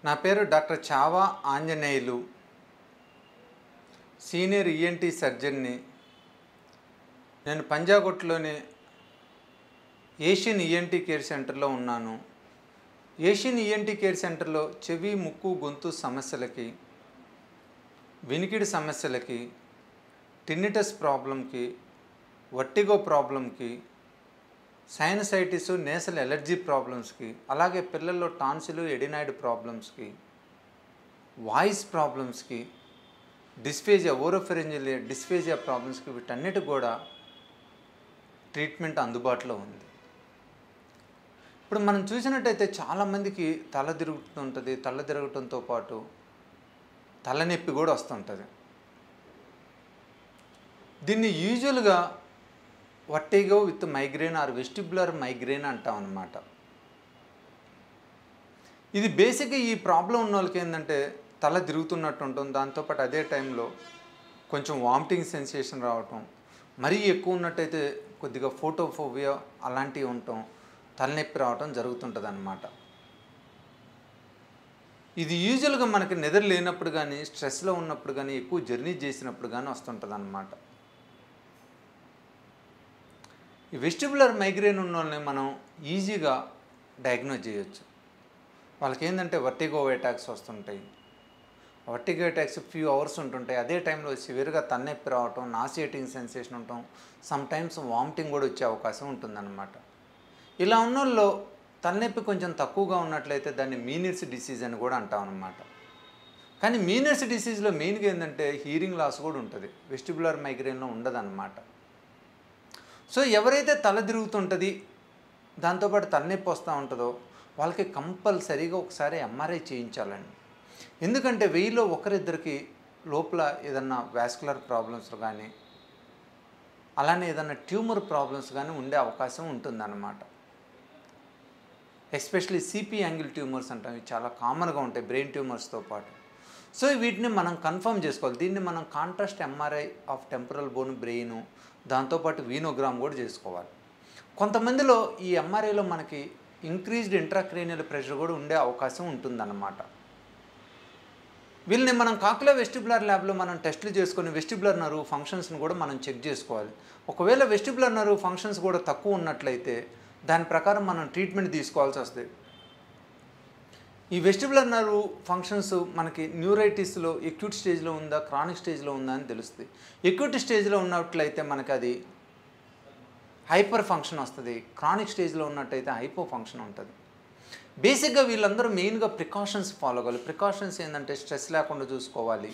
నా పేరు డాక్టర్ చావా ఆంజనేయులు సీనియర్ ఈఎన్టీ సర్జన్ని నేను పంజాగుట్లోని ఏషియన్ ఈఎన్టీ కేర్ సెంటర్లో ఉన్నాను ఏషియన్ ఈఎన్టీ కేర్ సెంటర్లో చెవి ముక్కు గొంతు సమస్యలకి వినికిడి సమస్యలకి టిన్నిటస్ ప్రాబ్లంకి వర్టిగో ప్రాబ్లంకి సైనసైటిస్ నేసల్ ఎలర్జీ ప్రాబ్లమ్స్కి అలాగే పిల్లల్లో టాన్సిల్ ఎడినాయిడ్ ప్రాబ్లమ్స్కి వాయిస్ ప్రాబ్లమ్స్కి డిస్ఫేజియా ఓరోఫెరెంజియల్ డిస్ఫేజియా ప్రాబ్లమ్స్కి వీటన్నిటి కూడా ట్రీట్మెంట్ అందుబాటులో ఉంది ఇప్పుడు మనం చూసినట్టయితే చాలామందికి తల తిరుగుతుంటుంది తల తిరగటంతో పాటు తలనొప్పి కూడా వస్తుంటుంది దీన్ని యూజువల్గా vertigo with migraine or vestibular migraine అంటాం అనమాట ఇది బేసిక్గా ఈ ప్రాబ్లం ఉన్న వాళ్ళకి ఏంటంటే తల తిరుగుతున్నట్టు ఉంటుంది దాంతోపాటు అదే టైంలో కొంచెం వామిటింగ్ సెన్సేషన్ రావటం మరీ ఎక్కువ ఉన్నట్టయితే కొద్దిగా ఫోటోఫోబియా అలాంటివి ఉండటం తలనొప్పి రావటం జరుగుతుంటుంది అనమాట ఇది యూజువల్గా మనకి నిద్ర లేనప్పుడు కానీ స్ట్రెస్లో ఉన్నప్పుడు కానీ ఎక్కువ జర్నీ చేసినప్పుడు కానీ వస్తుంటుంది అనమాట ఈ వెస్టిబులర్ మైగ్రేన్ ఉన్న వాళ్ళని మనం ఈజీగా డయాగ్నోజ్ చేయొచ్చు వాళ్ళకి ఏంటంటే వర్టిగో అటాక్స్ వస్తుంటాయి వర్టిగో అటాక్స్ ఫ్యూ అవర్స్ ఉంటుంటాయి అదే టైంలో సివియర్గా తన్నెప్పి రావటం నాసియేటింగ్ సెన్సేషన్ ఉండటం సమ్ టైమ్స్ వామిటింగ్ కూడా వచ్చే అవకాశం ఉంటుందన్నమాట ఇలా ఉన్న వాళ్ళు తలనొప్పి కొంచెం తక్కువగా ఉన్నట్లయితే దాన్ని మీనిర్స్ డిసీజ్ అని కూడా అంటాం అనమాట కానీ మీనిర్స్ డిసీజ్లో మెయిన్గా ఏంటంటే హీరింగ్ లాస్ కూడా ఉంటుంది వెస్టిబులర్ మైగ్రేన్లో ఉండదన్నమాట సో ఎవరైతే తల తిరుగుతుంటుంది దాంతోపాటు తలనొప్పి వస్తూ ఉంటుందో వాళ్ళకి కంపల్సరీగా ఒకసారి ఎంఆర్ఐ చేయించాలండి ఎందుకంటే వెయ్యిలో ఒకరిద్దరికి లోపల ఏదన్నా వాస్కులర్ ప్రాబ్లమ్స్ కానీ అలానే ఏదన్నా ట్యూమర్ ప్రాబ్లమ్స్ కానీ ఉండే అవకాశం ఉంటుందన్నమాట ఎస్పెషలీ సిపి యాంగిల్ ట్యూమర్స్ అంటాం ఇవి చాలా కామన్గా ఉంటాయి బ్రెయిన్ ట్యూమర్స్తో పాటు సో వీటిని మనం కన్ఫర్మ్ చేసుకోవాలి దీన్ని మనం contrast MRI of temporal bone brain దాంతోపాటు వీనోగ్రామ్ కూడా చేసుకోవాలి కొంతమందిలో ఈ ఎంఆర్ఐలో మనకి ఇంక్రీజ్డ్ ఇంట్రాక్రేనియల్ ప్రెషర్ కూడా ఉండే అవకాశం ఉంటుందన్నమాట వీళ్ళని మనం కాకుల వెస్టిబులర్ ల్యాబ్లో మనం టెస్టులు చేసుకొని వెస్టిబులర్ నర్వ్ ఫంక్షన్స్ని కూడా మనం చెక్ చేసుకోవాలి ఒకవేళ వెస్టిబులర్ నర్వ్ ఫంక్షన్స్ కూడా తక్కువ ఉన్నట్లయితే దాని ప్రకారం మనం ట్రీట్మెంట్ తీసుకోవాల్సి వస్తుంది ఈ వెస్టిబులర్ నర్వ్ ఫంక్షన్స్ మనకి న్యూరైటిస్లో ఎక్యూట్ స్టేజ్లో ఉందా క్రానిక్ స్టేజ్లో ఉందా అని తెలుస్తుంది ఎక్యూట్ స్టేజ్లో ఉన్నట్లయితే మనకి అది హైపర్ ఫంక్షన్ వస్తుంది క్రానిక్ స్టేజ్లో ఉన్నట్టయితే హైపో ఫంక్షన్ ఉంటుంది బేసిక్గా వీళ్ళందరూ మెయిన్గా ప్రికాషన్స్ ఫాలో అవ్వాలి ప్రికాషన్స్ ఏంటంటే స్ట్రెస్ లేకుండా చూసుకోవాలి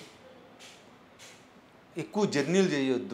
ఎక్కువ జర్నీలు చేయొద్దు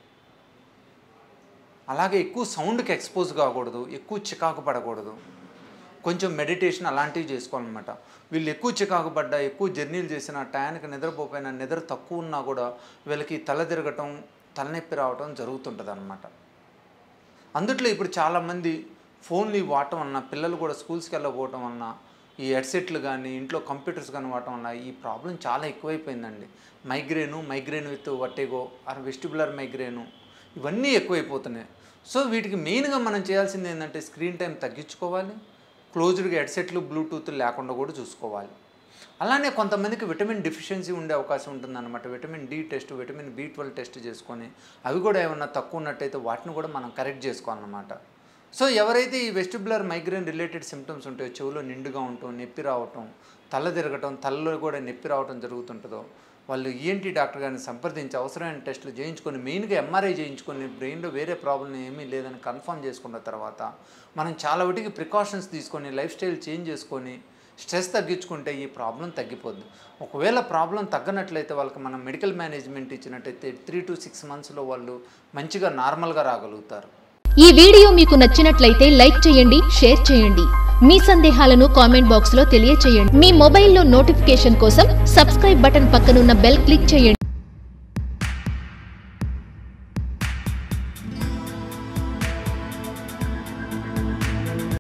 అలాగే ఎక్కువ సౌండ్కి ఎక్స్పోజ్ కాకూడదు ఎక్కువ చికాకు పడకూడదు కొంచెం మెడిటేషన్ అలాంటివి చేసుకోవాలన్నమాట వీళ్ళు ఎక్కువ చికాకు పడ్డా ఎక్కువ జర్నీలు చేసిన టయానికి నిద్రపోయినా నిద్ర తక్కువ ఉన్నా కూడా వీళ్ళకి తల తిరగటం తలనొప్పి రావటం జరుగుతుంటుంది అనమాట అందుట్లో ఇప్పుడు చాలామంది ఫోన్లు వాడటం వలన పిల్లలు కూడా స్కూల్స్కి వెళ్ళకపోవటం వలన ఈ హెడ్సెట్లు కానీ ఇంట్లో కంప్యూటర్స్ కానీ వాడటం వల్ల ఈ ప్రాబ్లం చాలా ఎక్కువైపోయిందండి migraine migraine with vertigo or vestibular migraine ఇవన్నీ ఎక్కువైపోతున్నాయి సో వీటికి మెయిన్గా మనం చేయాల్సింది ఏంటంటే స్క్రీన్ టైం తగ్గించుకోవాలి క్లోజ్డ్గా హెడ్సెట్లు బ్లూటూత్ లేకుండా కూడా చూసుకోవాలి అలానే కొంతమందికి విటమిన్ డిఫిషియన్సీ ఉండే అవకాశం ఉంటుందన్నమాట vitamin D test vitamin B twelve test చేసుకొని అవి కూడా ఏమన్నా తక్కువ ఉన్నట్టయితే వాటిని కూడా మనం కరెక్ట్ చేసుకోవాలన్నమాట సో ఎవరైతే ఈ వెస్టిబులర్ మైగ్రేన్ రిలేటెడ్ సిమ్టమ్స్ ఉంటాయో చెవులో నిండుగా ఉండటం నొప్పి రావటం తల తిరగటం తలలో కూడా నొప్పి రావటం జరుగుతుంటుందో వాళ్ళు ఈఎన్టీ డాక్టర్ గారిని సంప్రదించి అవసరమైన టెస్టులు చేయించుకొని మెయిన్గా ఎంఆర్ఐ చేయించుకొని బ్రెయిన్లో వేరే ప్రాబ్లం ఏమీ లేదని కన్ఫర్మ్ చేసుకున్న తర్వాత మనం చాలా వాటికి ప్రికాషన్స్ తీసుకొని లైఫ్ స్టైల్ చేంజ్ చేసుకొని స్ట్రెస్ తగ్గించుకుంటే ఈ ప్రాబ్లం తగ్గిపోద్ది ఒకవేళ ప్రాబ్లం తగ్గనట్లయితే వాళ్ళకి మనం మెడికల్ మేనేజ్మెంట్ ఇచ్చినట్టయితే త్రీ టు సిక్స్ మంత్స్లో వాళ్ళు మంచిగా నార్మల్గా రాగలుగుతారు ఈ వీడియో మీకు నచ్చినట్లయితే లైక్ చేయండి షేర్ చేయండి మీ సందేహాలను కామెంట్ బాక్స్ లో తెలియచేయండి మీ మొబైల్లో నోటిఫికేషన్ కోసం సబ్స్క్రైబ్ బటన్ పక్కనున్న బెల్ క్లిక్ చేయండి